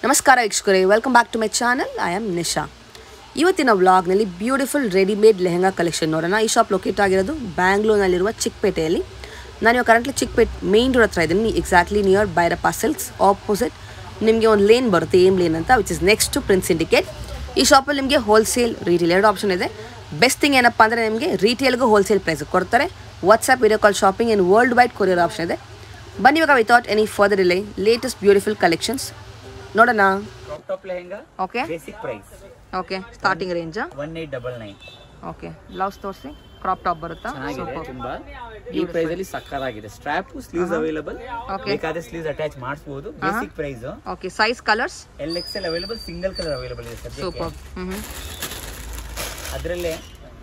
ನಮಸ್ಕಾರ ವೀಕ್ಷಕರೇ welcome back to my channel I am Nisha ಇವತ್ತಿನ ವ್ಲಾಗ್ನಲ್ಲಿ ಬ್ಯೂಟಿಫುಲ್ ರೆಡಿಮೇಡ್ ಲೆಹಂಗಾ ಕಲೆಕ್ಷನ್ ನೋಡೋಣ ಈ ಶಾಪ್ ಲೊಕೇಟ್ ಆಗಿರೋದು ಬ್ಯಾಂಗ್ಳೂರ್ನಲ್ಲಿರುವ ಚಿಕ್ಕಪೇಟೆಯಲ್ಲಿ ನಾನು ಇವಾಗ ಕರೆಂಟ್ಲಿ ಚಿಕ್ಕಪೇಟೆ ಮೇನ್ ರೋಡ್ ಹತ್ರ ಇದ್ದೀನಿ exactly near Byrappa Silks opposite ನಿಮಗೆ ಒಂದು ಲೇನ್ ಬರುತ್ತೆ ಏಮ್ ಲೇನ್ ಅಂತ which is next to Prince indicate ಈ ಶಾಪಲ್ಲಿ ನಿಮಗೆ ಹೋಲ್ಸೇಲ್ ರೀಟೇಲ್ ಎರಡು ಆಪ್ಷನ್ ಇದೆ ಬೆಸ್ಟ್ ಥಿಂಗ್ ಏನಪ್ಪ ಅಂದರೆ ನಿಮಗೆ ರೀಟೇಲ್ಗೂ ಹೋಲ್ಸೇಲ್ ಪ್ರೈಸ್ ಕೊಡ್ತಾರೆ WhatsApp video call shopping and world wide courier option ಇದೆ ಬನ್ನಿ ಇವಾಗ without any further delay latest beautiful collections ನೋಡೋಣ crop top lehenga okay basic price okay starting range one eight double nine okay blouse ತೋರಿಸಿ crop top ಬರುತ್ತಾ ಚೆನ್ನಾಗಿದೆ super ತುಂಬಾ ಈ price ಅಲ್ಲಿ ಸಕ್ಕತ್ತಾಗಿದೆ ಸ್ಟ್ರಾಪ್ ಸ್ಲೀವ್ಸ್ ಅವೈಲಬಲ್ Okay. ಬೇಕಾದ್ರೆ ಸ್ಲೀವ್ಸ್ ಅಟ್ಯಾಚ್ ಮಾಡಿಸಬಹುದು basic price okay size colours L X L available single colour available ಇದೆ ಸದ್ಯಕ್ಕೆ ಸೂಪರ್ ಹ್ಞೂ ಅದರಲ್ಲೇ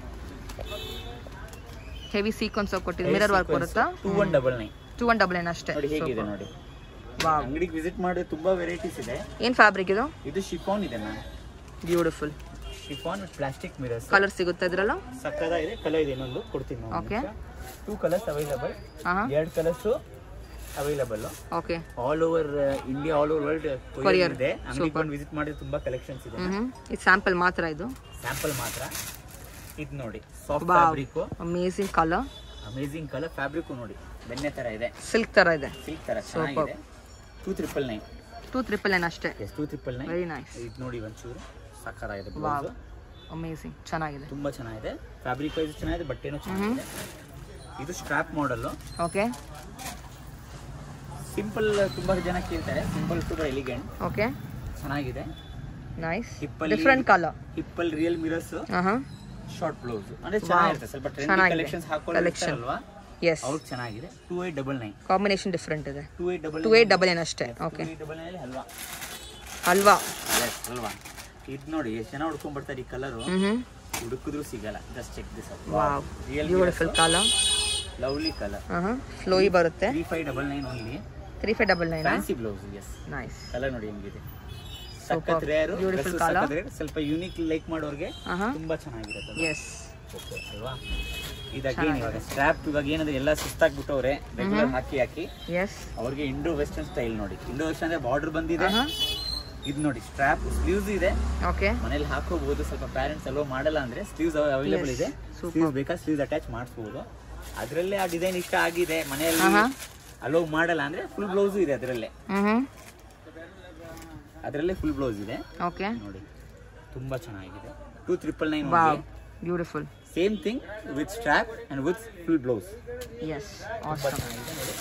ಹೆವಿ ಸೀಕ್ವೆನ್ಸ್ ಕೊಟ್ಟಿದ್ದು ಮಿರರ್ ವರ್ಕ್ ಬರುತ್ತಾ two one double nine two one double nine ಅಷ್ಟೇ ನೋಡಿ ಹೇಗಿದೆ ನೋಡಿ ವಾವ್ ಅಂಗಡಿಗೆ ವಿಸಿಟ್ ಮಾಡಿ ತುಂಬಾ ವೆರೈಟೀಸ್ ಇದೆ ಏನು ಫ್ಯಾಬ್ರಿಕ್ ಇದು ಇದು ಶಿಫಾನ್ ಇದೆ ma'am beautiful chiffon with plastic mirrors colour ಸಿಗುತ್ತೆ ಇದ್ರಲ್ಲ ಸಕ್ಕದಾಗಿದೆ ಕಲರ್ ಇದೆ ಇನ್ನೊಂದು ಕೊಡ್ತೀನಿ Okay. ಟೂ ಕಲರ್ಸ್ ಅವೈಲಬಲ್ ಹಾಂ ಎರಡು colours available okay all over India all over world Courier. Courier ಇದೆ ಅಂಗಡಿಗೆ ಬಂದು ವಿಸಿಟ್ ಮಾಡಿದ್ರೆ ತುಂಬಾ ಕಲೆಕ್ಷನ್ಸ್ ಇದೆ ಹ್ಞೂ ಇದು ಸ್ಯಾಂಪಲ್ ಮಾತ್ರ ಇದು ಸ್ಯಾಂಪಲ್ ಮಾತ್ರ ಇದು ನೋಡಿ soft Wow. Fabric amazing colour amazing colour fabric ನೋಡಿ ಬೆಣ್ಣೆ ತರ ಇದೆ ಸಿಲ್ಕ್ ಥರ ಇದೆ ಸಿಲ್ಕ್ ತರ ಚೆನ್ನಾಗಿದೆ two triple nine two triple nine ಅಷ್ಟೇ yes two triple nine very nice ಇದು ನೋಡಿ ಒಂಚೂರು ಸಕ್ಕತ್ತಾಗಿದೆ ವಾವ್ ಬ್ಲೌಸ್ ಅಮೇಸಿಂಗ್ ಚೆನ್ನಾಗಿದೆ ತುಂಬಾ ಚೆನ್ನಾಗಿದೆ ಫ್ಯಾಬ್ರಿಕ್ ವೈಸ್ ಚೆನ್ನಾಗಿದೆ ಬಟ್ಟೆನೂ ಚೆನ್ನಾಗಿದೆ ಇದು ಸ್ಟ್ರಾಪ್ ಮಾಡಲ್ ಓಕೆ ಸಿಂಪಲ್ ತುಂಬಾ ಜನ ಕೇಳ್ತಾರೆ ಸಿಂಪಲ್ ಸೂಪರ್ ಎಲಿಗೆಂಟ್ ಓಕೆ ಚೆನ್ನಾಗಿದೆ ನೈಸ್ ಹಿಪ್ಪಲ್ಲಿ ಡಿಫ್ರೆಂಟ್ ಕಲರ್ ಹಿಪ್ಪಲ್ ರಿಯಲ್ ಮಿರರ್ಸ್ ಹಾಂ ಹಾಂ ಶಾರ್ಟ್ ಬ್ಲೌಸ್ ಅಂದ್ರೆ ಚೆನ್ನಾಗಿರುತ್ತೆ ಸ್ವಲ್ಪ ಟ್ರೆಂಡಿ ಚೆನ್ನಾಗಿದೆ. Collections Collection. ಹಾಕೊಳ್ಳಲ್ವಾ ಎಸ್ ಅವ್ರು ಚೆನ್ನಾಗಿದೆ two eight double nine combination different ಇದೆ two eight double two eight double ಏನ್ ಅಷ್ಟೇ ಓಕೆ ಡಬಲ್ ನೈನ್ ಹಲ್ವಾ ಅಲ್ವಾ Yes, ಹಲ್ವಾ ಇದು ನೋಡಿ ಎಷ್ಟು ಜನ ಹುಡ್ಕೊಂಡ್ ಬರ್ತಾರೆ ಈ ಕಲರ್ ಹ್ಮ್ ಹುಡುಕಿದ್ರು ಸಿಗಲ್ಲ just check this wow real beautiful colour lovely colour ಹಾಂ ಫ್ಲೋಯಿ ಬರುತ್ತೆ three five double nine only three five double nine fancy blouse yes nice colour ನೋಡಿ ಹೆಂಗಿದೆ ಸಖತ್ ರೇರು Beautiful colour. ಸ್ವಲ್ಪ ಯೂನಿಕ್ ಲೈಕ್ ಮಾಡೋರ್ಗೆ ಹಾಂ ತುಂಬಾ ಚೆನ್ನಾಗಿರುತ್ತೆ ಎಸ್ ಓಕೆ ಅಲ್ವಾ ಇದಾಗೇನು ಇವಾಗ ಸ್ಟ್ರಾಪ್ ಇವಾಗ ಏನಂದ್ರೆ ಎಲ್ಲ ಸುಸ್ತಾಗ್ಬಿಟ್ಟವ್ರೆ ರೆಗ್ಯುಲರ್ ಹಾಕಿ ಹಾಕಿ ಎಸ್ ಅವ್ರಿಗೆ ಇಂಡೋ ವೆಸ್ಟರ್ನ್ ಸ್ಟೈಲ್ ನೋಡಿ ಇಂಡೋ ವೆಸ್ಟರ್ನ್ ಅಂದ್ರೆ ಬಾರ್ಡರ್ ಬಂದಿದೆ ಹಾಂ ಇದು ನೋಡಿ ಸ್ಟ್ರಾಪ್ ಸ್ಲೀವ್ಸ್ ಇದೆ ಓಕೆ ಮನೇಲಿ ಹಾಕೋಬಹುದು ಸ್ವಲ್ಪ ಪ್ಯಾರೆಂಟ್ಸ್ ಅಲೋ ಮಾಡಲ್ಲ ಅಂದ್ರೆ ಸ್ಲೀವ್ಸ್ ಅವೈಲೇಬಲ್ ಇದೆ ಸ್ಲೀವ್ಸ್ ಬೇಕಾ ಸ್ಲೀವ್ಸ್ ಅಟ್ಯಾಚ್ ಮಾಡಿಸ್ಬೋದು ಅದರಲ್ಲೇ ಆ ಡಿಸೈನ್ ಇಷ್ಟ ಆಗಿದೆ ಮನೆಯಲ್ಲಿ ಅಲೋ ಮಾಡಲ್ಲ ಅಂದ್ರೆ ಫುಲ್ ಬ್ಲೌಸ್ ಇದೆ ಅದರಲ್ಲೇ ಹ್ಞೂ ಅದರಲ್ಲೇ ಫುಲ್ ಬ್ಲೌಸ್ ಇದೆ ಓಕೆ ನೋಡಿ ತುಂಬಾ ಚೆನ್ನಾಗಿದೆ two triple nine wow beautiful same thing with strap and with full blouse yes ತುಂಬಾ ಚೆನ್ನಾಗಿದೆ ನೋಡಿ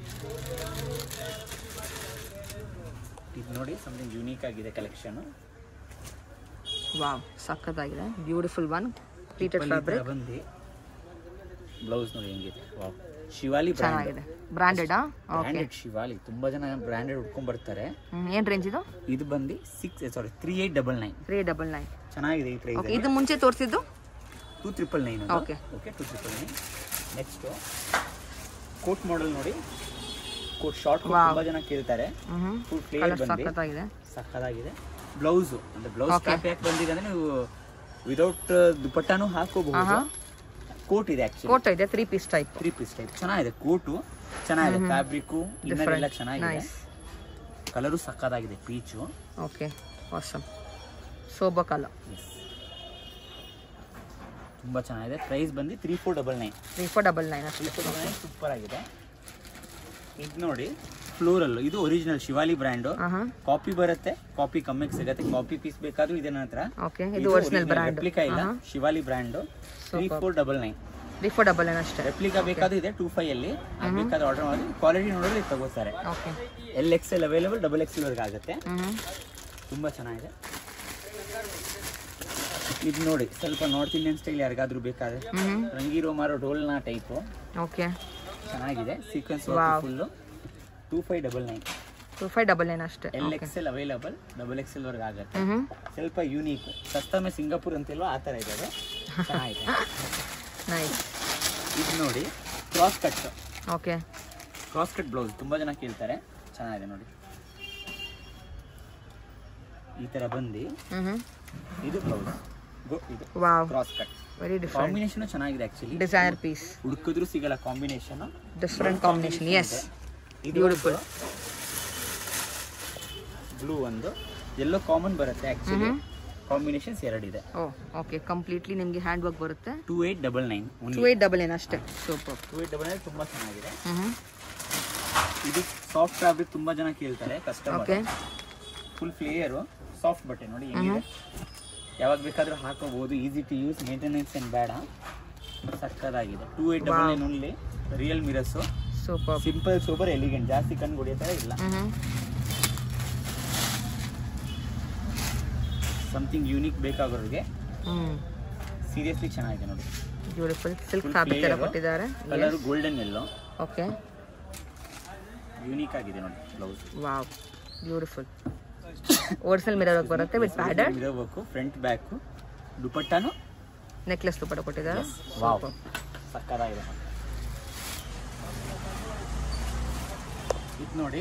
ಇದು ನೋಡಿ ಸಮಥಿಂಗ್ ಯೂನಿಕ್ ಆಗಿದೆ ಕಲೆಕ್ಷನ್ ವಾವ್ ಸಖತ್ತಾಗಿದೆ ಬ್ಯೂಟಿಫುಲ್ ಒನ್ ಪ್ಲೀಟೆಡ್ ಫ್ಯಾಬ್ರಿಕ್ ಬಂದು ಬ್ಲೌಸ್ ನೋಡಿ ಹೆಂಗಿದೆ ವಾವ್ ಶಿವಾಲಿ ಬ್ರ್ಯಾಂಡ್ ಚೆನ್ನಾಗಿದೆ ಬ್ರ್ಯಾಂಡೆಡಾ ಓಕೆ ಬ್ರ್ಯಾಂಡೆಡ್ ಶಿವಾಲಿ ತುಂಬಾ ಜನ ಬ್ರ್ಯಾಂಡೆಡ್ ಉಟ್ಕೊಂಡ್ ಬರ್ತಾರೆ ಏನು ರೇಂಜ್ ಇದು ಇದು ಬಂದು six sorry three eight double nine three double nine ಚೆನ್ನಾಗಿದೆ ಈ ಪ್ರೈಸ್ ಓಕೆ ಇದು ಮುಂಚೆ ತೋರಿಸಿದ್ದು two triple nine Okay. Okay two triple nine next coat model ನೋಡಿ ಕೋಟ್ ಶಾರ್ಟ್ ತುಂಬಾ ಜನ ಕೇಳ್ತಾರೆ ಹ್ಞೂ ಫುಲ್ ಕ್ಲಿಯರ್ ಕಲರ್ ಬಂದು ಸಖತ್ತಾಗಿದೆ ಸಕ್ಕದಾಗಿದೆ ಬ್ಲೌಸ್ ಅಂದ್ರೆ ಬ್ಲೌಸ್ ಕ್ಯಾಪ್ ಯಾಕೆ ಬಂದಿದೆ ಅಂದ್ರೆ ನೀವು ವಿದೌಟ್ ದುಪಟ್ಟಾನು ಹಾಕೋಬಹುದು ಕೋಟ್ ಇದೆ ಆಕ್ಚುಲಿ ಕೋಟ ಇದೆ three piece type three piece type ಚೆನ್ನಾಗಿದೆ ಕೋಟು ಚೆನ್ನಾಗಿದೆ ಫ್ಯಾಬ್ರಿಕ್ಕು ಇನ್ನರ್ ಎಲ್ಲ ಚೆನ್ನಾಗಿದೆ ನೈಸ್ ಕಲರು ಸಕ್ಕದಾಗಿದೆ peach okay awesome sober colour ತುಂಬಾ ಚೆನ್ನಾಗಿದೆ ಪ್ರೈಸ್ ಬಂದು three four double nine three four double nine ಅಷ್ಟೇ three four double nine super ಆಗಿದೆ ಇದು ನೋಡಿ ಫ್ಲೋರಲ್ ಇದು ಒರಿಜಿನಲ್ ಶಿವಾಲಿ ಬ್ರ್ಯಾಂಡು ಹಾಂ ಹಾಂ ಕಾಪಿ ಬರುತ್ತೆ ಕಾಪಿ ಕಮ್ಮಿಗೆ ಸಿಗುತ್ತೆ ಕಾಪಿ ಪೀಸ್ ಬೇಕಾದ್ರೂ ಇದೆ ನನ್ನ ಹತ್ರ ಓಕೆ ಇದು ಒರಿಜಿನಲ್ ಬ್ರ್ಯಾಂಡ್ ರೆಪ್ಲಿಕಾ ಇಲ್ಲ Shivali brand three four double nine three four double nine ಅಷ್ಟೇ ರೆಪ್ಲಿಕಾ ಬೇಕಾದ್ರೂ ಇದೆ ಟೂ ಫೈವ್ ಅಲ್ಲಿ ಅದ್ ಬೇಕಾದ್ರೆ ಆರ್ಡರ್ ಮಾಡಿ ಕ್ವಾಲಿಟಿ ನೋಡಿದ್ರೆ ಇದು ತಗೋತಾರೆ okay L X L available double X L ಆಗುತ್ತೆ ಹ್ಞೂ ತುಂಬಾ ಚೆನ್ನಾಗಿದೆ ಇದು ನೋಡಿ ಸ್ವಲ್ಪ ನಾರ್ತ್ ಇಂಡಿಯನ್ ಸ್ಟೈಲ್ ಯಾರಿಗಾದ್ರೂ ಬೇಕಾದ್ರೆ ಹ್ಞೂ ರಂಗಿರೋ ಮಾರೋ ಡೋಲ್ನ ಟೈಪು ಓಕೆ ಚೆನ್ನಾಗಿದೆ sequence Wow. Full two five double nine two five double nine ಅಷ್ಟೇ L X L available double X L ವರ್ಗೆ ಆಗುತ್ತೆ ಹ್ಞೂ ಸ್ವಲ್ಪ ಯೂನಿಕ್ ಸಸ್ತಮೆ ಸಿಂಗಾಪುರ್ ಅಂತಿಲ್ವಾ ಆ ಥರ ಇದ್ದಾವೆ ಚೆನ್ನಾಗಿದೆ ನೈಸ್ ಇದು ನೋಡಿ cross cut okay cross cut blouse ತುಂಬಾ ಜನ ಕೇಳ್ತಾರೆ ಚೆನ್ನಾಗಿದೆ ನೋಡಿ ಈ ತರ ಬಂದು ಹ್ಞೂ ಹ್ಞೂ ಇದು ಬ್ಲೌಸ್ ಇದು wow cross cut very different combination ಚೆನ್ನಾಗಿದೆ ಆಕ್ಚುಲಿ ಡಿಸೈನರ್ ಪೀಸ್ ಹುಡುಕಿದ್ರು ಸಿಗಲ್ಲ ಕಾಂಬಿನೇಷನ್ ಡಿಫ್ರೆಂಟ್ ಕಾಂಬಿನೇಷನ್ ಎಸ್ ಇದು Beautiful. ಬ್ಲೂ ಒಂದು ಎಲ್ಲೋ ಕಾಮನ್ ಬರುತ್ತೆ ಆಕ್ಚುಲಿ ಕಾಂಬಿನೇಷನ್ಸ್ ಎರಡಿದೆ ಓ ಓಕೆ ಕಂಪ್ಲೀಟ್ಲಿ ನಿಮಗೆ ಹ್ಯಾಂಡ್ ವರ್ಕ್ ಬರುತ್ತೆ two eight double nine two eight double ಏನು ಅಷ್ಟೇ super two eight double nine ತುಂಬಾ ಚೆನ್ನಾಗಿದೆ ಹ್ಞೂ ಇದು ಸಾಫ್ಟ್ ಫ್ಯಾಬ್ರಿಕ್ ತುಂಬಾ ಜನ ಕೇಳ್ತಾರೆ customer okay full flare soft ಬಟ್ಟೆ ನೋಡಿ ಹೆಂಗಿದೆ ಯಾವಾಗ ಬೇಕಾದ್ರೂ ಹಾಕೋಬಹುದು ಈಸಿ ಟು ಯೂಸ್ ಮೇಂಟೆನೆನ್ಸ್ ಏನು ಬೇಡ ಸಕ್ಕದಾಗಿದೆ two eight double nine only real mirrors super simple super elegant ಜಾಸ್ತಿ ಕಣ್ಣು ಹೊಡಿಯೋ ಥರ ಇಲ್ಲ ಹ್ಞೂ ಸಮಥಿಂಗ್ ಯೂನಿಕ್ ಬೇಕಾಗೋರಿಗೆ ಹ್ಞೂ ಸೀರಿಯಸ್ಲಿ ಚೆನ್ನಾಗಿದೆ ನೋಡಿ ಬ್ಯೂಟಿಫುಲ್ ಸಿಲ್ಕ್ Full ಫ್ಯಾಬ್ರಿಕ್ ಎಲ್ಲ clear. ಕೊಟ್ಟಿದ್ದಾರೆ colour golden yellow okay unique ಆಗಿದೆ ನೋಡಿ ಬ್ಲೌಸ್ ವಾವ್ ಬ್ಯೂಟಿಫುಲ್ ಓರ್ಸಲ್ ಮಿರರ್ ವರ್ಕ್ ಬರುತ್ತೆ ವಿತ್ ಪ್ಯಾಡೆಡ್ ಇರಬೇಕು ಫ್ರಂಟ್ ಬ್ಯಾಕ್ ದುಪಟ್ಟಾನು ನೆಕ್ಲೆಸ್ ದುಪ್ಪಟ್ಟ ಕೊಟ್ಟಿದ್ದಾರೆ ವಾವ್ ಸಕ್ಕದಾಗಿದೆ ಇದು ನೋಡಿ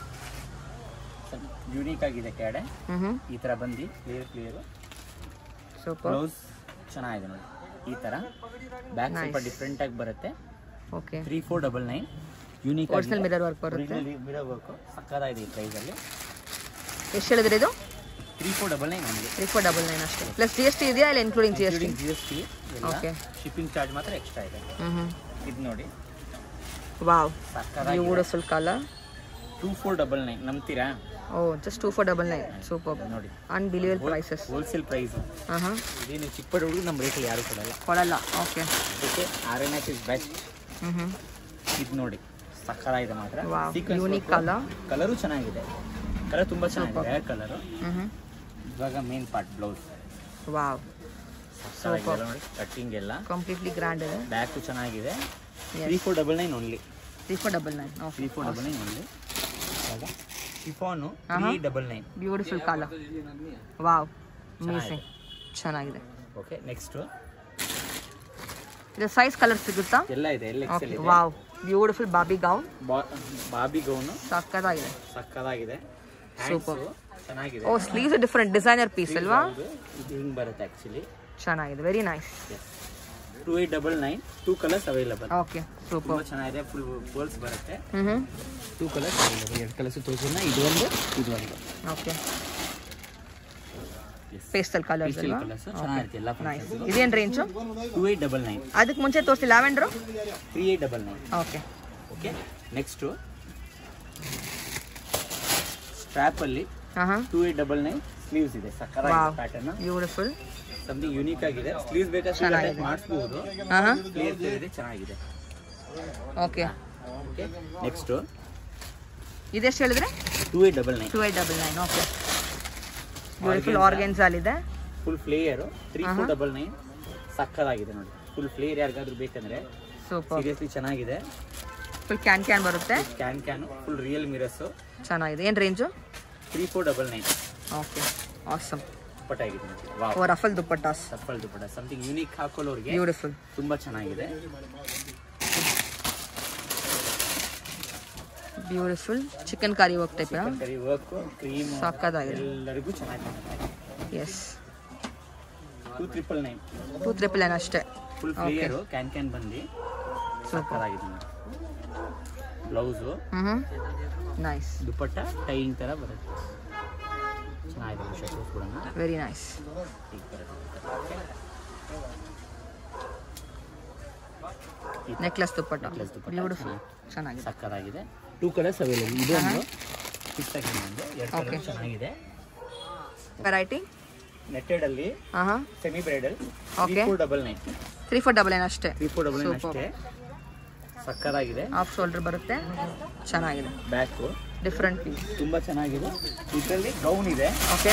ಯೂನಿಕ್ ಆಗಿದೆ ಕ್ಯಾಡೆ ಹ್ಞೂ ಹ್ಞೂ ಈ ತರ ಬಂದು ಕ್ಲಿಯರ್ ಕ್ಲಿಯರ್ ಸೂಪರ್ ಬ್ಲೌಸ್ ಚೆನ್ನಾಗಿದೆ ನೋಡಿ ಈ ತರ ಬ್ಯಾಕ್ ಸ್ವಲ್ಪ Nice. ಡಿಫ್ರೆಂಟ್ ಆಗಿ ಬರುತ್ತೆ okay three four double nine unique ಓರ್ಸಲ್ ಮಿರರ್ ವರ್ಕ್ ಬರುತ್ತೆ ಮಿರರ್ ವರ್ಕ್ ಸಕ್ಕದಾಗಿದೆ ಈ ಪ್ರೈಸ್ ಅಲ್ಲಿ ಎಷ್ಟು ಹೇಳಿದ್ರಿ ಇದು ತ್ರೀ ಫೋರ್ ಡಬಲ್ ನೈನ್ ನಮಗೆ ತ್ರೀ ಫೋರ್ ಡಬಲ್ ನೈನ್ ಅಷ್ಟೇ ಪ್ಲಸ್ ಜಿ ಎಸ್ ಟಿ ಇದೆಯಾ ಇಲ್ಲ including G S T G S T Okay. Shipping charge ಮಾತ್ರ ಎಕ್ಸ್ಟ್ರಾ ಇದೆ ಹ್ಞೂ ಹ್ಞೂ ಇದು ನೋಡಿ ವಾವ್ ಸಕ್ಕದಾಗಿದೆ beautiful colour two four double nine ನಂಬ್ತೀರಾ oh just two four double nine super ನೋಡಿ ಅನ್ಬಿಲಿಯಬಲ್ ಪ್ರೈಸಸ್ ಹೋಲ್ಸೇಲ್ ಪ್ರೈಸ್ ಹಾಂ ಹಾಂ ಇದೇನು ಚಿಕ್ಕ ಪಡ ಹುಡುಗರು ನಮ್ಮ ರೇಟಲ್ಲಿ ಯಾರು ಕೊಡಲ್ಲ ಕೊಡಲ್ಲ ಓಕೆ ಅದಕ್ಕೆ R N S is best ಹ್ಞೂ ಹ್ಞೂ ಇದು ನೋಡಿ ಸಕ್ಕದಾಗಿದೆ ಮಾತ್ರ Wow, unique colour. ಕಲರು ಚೆನ್ನಾಗಿದೆ ಕಲರ್ ತುಂಬಾ ಚೆನ್ನಾಗಿದೆ ಕಲರು ಹ್ಞೂ ಹ್ಞೂ ಇವಾಗ ಮೇನ್ ಪಾರ್ಟ್ ಬ್ಲೌಸ್ ವಾವ್ ಸಕ್ಕದಾಗಿದೆ ನೋಡಿ ಕಟ್ಟಿಂಗ್ ಎಲ್ಲ ಕಂಪ್ಲೀಟ್ಲಿ ಗ್ರ್ಯಾಂಡ್ ಇದೆ ಬ್ಯಾಕು ಚೆನ್ನಾಗಿದೆ three four double nine only three four double nine okay three four double nine only ಇವಾಗ chiffon three double nine beautiful colour wow amazing ಚೆನ್ನಾಗಿದೆ okay next ಇದು size colour ಸಿಗುತ್ತಾ ಎಲ್ಲ ಇದೆ ಎಲ್ಲ ಎಕ್ಸೆಲ್ ಓಕೆ ಇದೆ ವಾವ್ ಬ್ಯೂಟಿಫುಲ್ ಬಾಬಿ gown ಬಾ- ಬಾಬಿ ಗೌನು ಸಕ್ಕತ್ತಾಗಿದೆ ಸಕ್ಕದಾಗಿದೆ Super. Hands ಚೆನ್ನಾಗಿದೆ oh sleeves different designer piece ಅಲ್ವಾ ಹೌದು. ಇದು ಹಿಂಗ್ ಬರುತ್ತೆ ಆಕ್ಚುಲಿ ಚೆನ್ನಾಗಿದೆ very nice two eight double nine two colours available okay super ತುಂಬಾ ಚೆನ್ನಾಗಿದೆ ಫುಲ್ ಫೋಲ್ಸ್ ಬರುತ್ತೆ ಹ್ಞೂ ಹ್ಞೂ ಟೂ ಕಲರ್ಸ್ ಅವೈಲಬಲ್ ಎರಡು ಕಲರ್ಸ್ ತೋರಿಸೋಣ ಇದು ಒಂದು ಇದು ಒಂದು ಓಕೆ ಪೇಸ್ಟಲ್ ಕಲರ್ಸ್ ಪೇಸ್ಟಲ್ ಅಲ್ವಾ ಕಲರ್ಸ್ ಚೆನ್ನಾಗಿರುತ್ತೆ ಎಲ್ಲ ನೈಸ್ ಇದೇನು range two eight double nine ಅದಕ್ಕೆ ಮುಂಚೆ ತೋರಿಸಿ lavender three eight double nine okay okay next ಸ್ಟ್ರ್ಯಾಪಲ್ಲಿ ಹಾಂ ಹಾಂ two eight double nine sleeves ಇದೆ ಸಕ್ಕರ wow pattern beautiful something unique ಆಗಿದೆ ಸ್ಲೀವ್ಸ್ ಬೇಕಾದ್ರೆ ಚೆನ್ನಾಗಿದೆ. ಮಾಡಿಸ್ಬೋದು ಹಾಂ ಹಾಂ ಕ್ಲಿಯರ್ ಕ್ಲಿಯರ್ ಇದೆ ಚೆನ್ನಾಗಿದೆ ಓಕೆ ಓಕೆ ನೆಕ್ಸ್ಟು ಇದೆಷ್ಟು ಹೇಳಿದ್ರೆ two eight double nine two eight double nine okay beautiful organza ಅಲ್ಲಿದೆ full flare three four double nine ಸಕ್ಕದಾಗಿದೆ ನೋಡಿ ಫುಲ್ ಫ್ಲೇಯರ್ ಯಾರಿಗಾದ್ರೂ ಬೇಕಂದ್ರೆ ಸೂಪರ್ ಸೀರಿಯಸ್ಲಿ ಚೆನ್ನಾಗಿದೆ ಫುಲ್ ಕ್ಯಾನ್ ಕ್ಯಾನ್ ಬರುತ್ತೆ cancan full real mirrors ಚೆನ್ನಾಗಿದೆ ಏನು range three four double nine okay awesome dupatta ಆಗಿದೆ ನೋಡಿ ವಾವ್ ಓ ರಫಲ್ ದುಪ್ಪಟ್ಟಾಸ್ ಸಪ್ಪಲ್ ದುಪ್ಪಟ್ಟ ಸಮಥಿಂಗ್ ಯೂನಿಕ್ ಹಾಕೊಳ್ಳೋರಿಗೆ ಬ್ಯೂಟಿಫುಲ್ ತುಂಬಾ ಚೆನ್ನಾಗಿದೆ beautiful chikankari work type ಕರಿ ವರ್ಕ್ ಕ್ರೀಮ್ ಸಕ್ಕತ್ತಾಗಿದೆ ಎಲ್ಲರಿಗೂ ಚೆನ್ನಾಗಿ ಕಾಣುತ್ತೆ yes two triple nine two triple nine ಅಷ್ಟೇ ಫುಲ್ ಫ್ಲೇಯರು ಕ್ಯಾನ್ ಕ್ಯಾನ್ ಬಂದು ಸಕ್ಕದಾಗಿದೆ ನೋಡಿ ಬ್ಲೌಸು ಹ್ಞೂ ಹ್ಞೂ ನೈಸ್ ದುಪ್ಪಟ್ಟ ಟೈಯಿಂಗ್ ಥರ ಬರುತ್ತೆ ಚೆನ್ನಾಗಿದೆ ಶರ್ಟ್ ಕೊಡೋಣ ವೆರಿ ನೈಸ್ ಈಗ ಬರುತ್ತೆ necklace dupatta Necklace dupatta beautiful ಚೆನ್ನಾಗಿದೆ ಸಕ್ಕದಾಗಿದೆ ಟೂ ಕಲರ್ಸ್ ಅವೈಲೇಬಲ್ ಇದು ಒಂದು ಸಿಕ್ಸ್ ಆಗಿದೆ ಒಂದು ಎರಡು Okay. ಕಲರ್ ಚೆನ್ನಾಗಿದೆ ವೆರೈಟಿ ನೆಟ್ಟೆಡ್ ಅಲ್ಲಿ ಹಾಂ ಹಾಂ semi bridal Okay. Four double nine three four double nine ಅಷ್ಟೇ three four double nine Super. ಅಷ್ಟೇ ಸಕ್ಕದಾಗಿದೆ ಹಾಫ್ ಶೋಲ್ಡರ್ ಬರುತ್ತೆ ಚೆನ್ನಾಗಿದೆ ಬ್ಯಾಕು ಡಿಫ್ರೆಂಟ್ ಪೀಸ್ ತುಂಬಾ ಚೆನ್ನಾಗಿದೆ ಇದರಲ್ಲಿ ಗೌನ್ ಇದೆ ಓಕೆ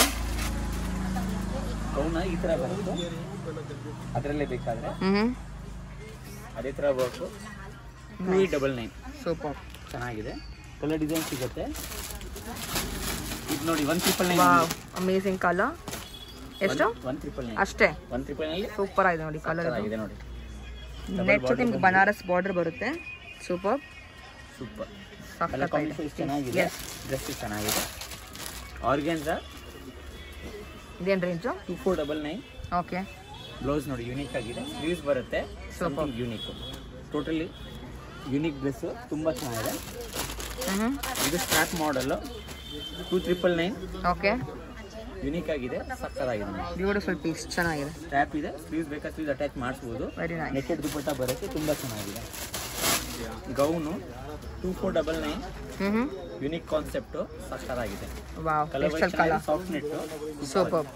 ಗೌನ್ ಈ ತರ ಬರುತ್ತೆ ಅದರಲ್ಲೇ ಬೇಕಾದ್ರೆ ಹ್ಞೂ ಹ್ಞೂ ಅದೇ ತರ work two double nine super ಚೆನ್ನಾಗಿದೆ ಕಲರ್ ಡಿಸೈನ್ ಸಿಗುತ್ತೆ ಇದು ನೋಡಿ one triple nine wow amazing colour ಎಷ್ಟು ಒನ್ ಟ್ರಿಪಲ್ ನೈನ್ ಅಷ್ಟೇ ಒನ್ ಟ್ರಿಪಲ್ ನೈನ್ ಸೂಪರ್ ಆಗಿದೆ ನೋಡಿ ಕಲರ್ ಆಗಿದೆ ನೋಡಿ ನೆಟ್ ಜೊತೆ ನಿಮ್ಗೆ ಬನಾರಸ್ ಬಾರ್ಡರ್ ಬರುತ್ತೆ ಸೂಪರ್ ಸೂಪರ್ ಕಲರ್ ಕಾಂಬಿನೇಷನ್ ಸಖತ್ತಾಗಿದೆ ಚೆನ್ನಾಗಿದೆ ಎಸ್ ಡ್ರೆಸ್ ಚೆನ್ನಾಗಿದೆ ಆರ್ಗೆನ್ಸ ಇದೇನು range two four double nine okay blouse ನೋಡಿ ಯೂನಿಕ್ ಆಗಿದೆ ಸ್ಲೀವ್ಸ್ ಬರುತ್ತೆ something unique totally unique dress ತುಂಬ ಚೆನ್ನಾಗಿದೆ ಹ್ಞೂ ಇದು ಸ್ಟ್ರಾಪ್ ಮಾಡಲು two triple nine okay unique ಆಗಿದೆ ಸಕ್ಕತ್ತಾಗಿದೆ ಬ್ಯೂಟಿಫುಲ್ ಪೀಸ್ ಚೆನ್ನಾಗಿದೆ ಸ್ಟ್ಯಾಪ್ ಇದೆ ಸ್ಲೀವ್ಸ್ ಬೇಕಾ ಸ್ಲೀವ್ಸ್ ಅಟ್ಯಾಚ್ ಮಾಡಿಸ್ಬೋದು ವೆರಿ ನೈಸ್ ನೆಟ್ಟೆಡ್ ದುಪ್ಪಟ್ಟ ಬರೋಕ್ಕೆ ತುಂಬ ಚೆನ್ನಾಗಿದೆ gown two four double nine ಹ್ಞೂ ಹ್ಞೂ ಯುನೀಕ್ ಕಾನ್ಸೆಪ್ಟು ಸಕ್ಕತ್ತಾಗಿದೆ ವಾವ್ ಕಲರ್ ಎಷ್ಟಲ್ಲಿ colour soft net super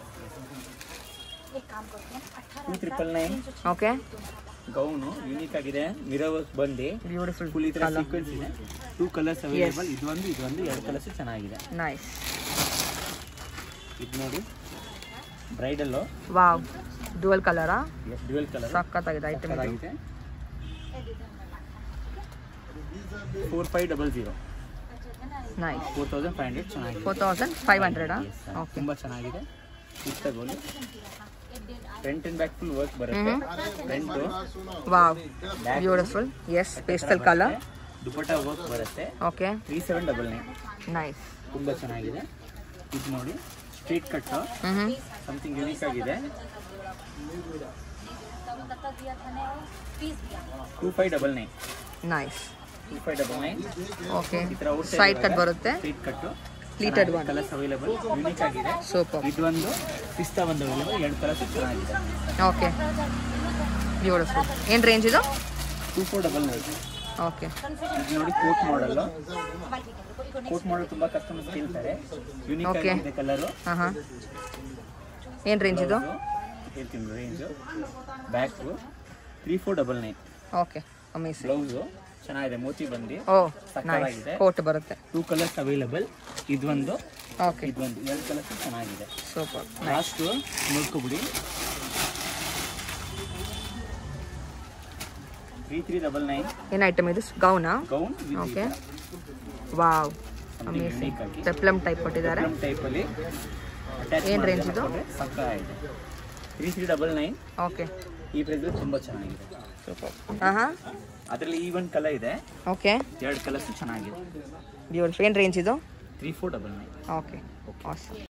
two triple nine okay gown unique ಆಗಿದೆ ಮಿರರ್ ವರ್ಕ್ ಬಂದು ಬ್ಯೂಟಿಫುಲ್ ಫುಲ್ ಈ ಥರ ಸೀಕ್ವೆನ್ಸ್ ಇದೆ ಟೂ ಕಲರ್ಸ್ ಅವೈಲೇಬಲ್ ಇದೊಂದು ಇದೊಂದು ಎರಡು ಕಲರ್ಸ್ ಚೆನ್ನಾಗಿದೆ ನೈಸ್ ಇದು ನೋಡಿ ಬ್ರೈಡಲ್ಲು ವಾವ್ ಡುವಲ್ ಕಲರಾ ಡ್ಯುವೆಲ್ ಕಲರ್ ಸಖತ್ತಾಗಿದೆ ಐಟಮ್ ಇದು ಆಗಿದೆ four five double zero nice four thousand five hundred ಚೆನ್ನಾಗಿದೆ ಫೋರ್ ತೌಸಂಡ್ ಫೈವ್ ಹಂಡ್ರೆಡಾ Yes, sir. ಓಕೆ ತುಂಬಾ ಚೆನ್ನಾಗಿದೆ ಇದು ತಗೊಳ್ಳಿ front and back full work ಬರುತ್ತೆ front wow beautiful yes pastel colour dupatta work ಬರುತ್ತೆ okay three seven double nine nice ತುಂಬಾ ಚೆನ್ನಾಗಿದೆ ಇದು ನೋಡಿ ಸ್ಟ್ರೀಟ್ ಕಟ್ ಹ್ಞೂ ಹ್ಞೂ ಸಮಥಿಂಗ್ ಯೂನಿಕ್ ಆಗಿದೆ two five double nine nice two five double nine okay ಈ ಥರ ಸೈಡ್ ಕಟ್ ಬರುತ್ತೆ straight cut Pleated one. Colours available unique ಆಗಿದೆ ಸೂಪರ್ ಇದೊಂದು ಪಿಸ್ತಾ ಒಂದು ಅವೈಲೇಬಲ್ ಎರಡು ಕಲರ್ಸ್ ಚೆನ್ನಾಗಿದೆ ಓಕೆ ಬ್ಯೂಟಿಫುಲ್ ಏನು ರೇಂಜ್ ಇದು two four double nine okay ಇದು ನೋಡಿ ಕೋಟ್ ಮಾಡಲ್ ಕೋಟ್ ಮಾಡಲ್ ತುಂಬಾ ಕಸ್ಟಮರ್ಸ್ ಕೇಳ್ತಾರೆ ಯೂನಿಕ್ Okay. ಆಗಿದೆ ಕಲರು ಹಾಂ ಹಾಂ ಏನು ರೇಂಜ್ ಇದು ಹೇಳ್ತೀನಿ range back three four double nine okay amazing blouse ಚೆನ್ನಾಗಿದೆ ಮೋತಿ ಬಂದು ಓ ನೈಸ್ ಸಕ್ಕತ್ತಾಗಿದೆ. ಕೋಟ್ ಬರುತ್ತೆ ಟೂ ಕಲರ್ಸ್ ಅವೈಲೇಬಲ್ ಇದೊಂದು ಓಕೆ ಇದೊಂದು ಎರಡು ಕಲರ್ಸ್ ಚೆನ್ನಾಗಿದೆ ಸೂಪರ್ ಲಾಸ್ಟು ನೋಡ್ಕೊಬಿಡಿ ತ್ರೀ ತ್ರೀ ಡಬಲ್ ನೈನ್ ಏನು ಐಟಮ್ ಇದು ಗೌನಾ gown okay wow amazing unique ಆಗಿ ಪೆಪ್ಲಮ್ ಟೈಪ್ ಕೊಟ್ಟಿದ್ದಾರೆ ಟೈಪಲ್ಲಿ ಏನ್ range ಇದು? ಸಕ್ಕ ಇದೆ three three double nine okay ಈ ಪ್ರೈಸ್ ತುಂಬ ಚೆನ್ನಾಗಿದೆ ಸೂಪರ್ ಹಾಂ ಹಾಂ ಅದರಲ್ಲಿ ಈ ಒಂದು ಕಲರ್ ಇದೆ ಓಕೆ ಎರಡು ಕಲರ್ಸ್ ಚೆನ್ನಾಗಿದೆ ಬ್ಯೂಟಿಫುಲ್ ಏನು ರೇಂಜ್ ಇದು three four double nine okay awesome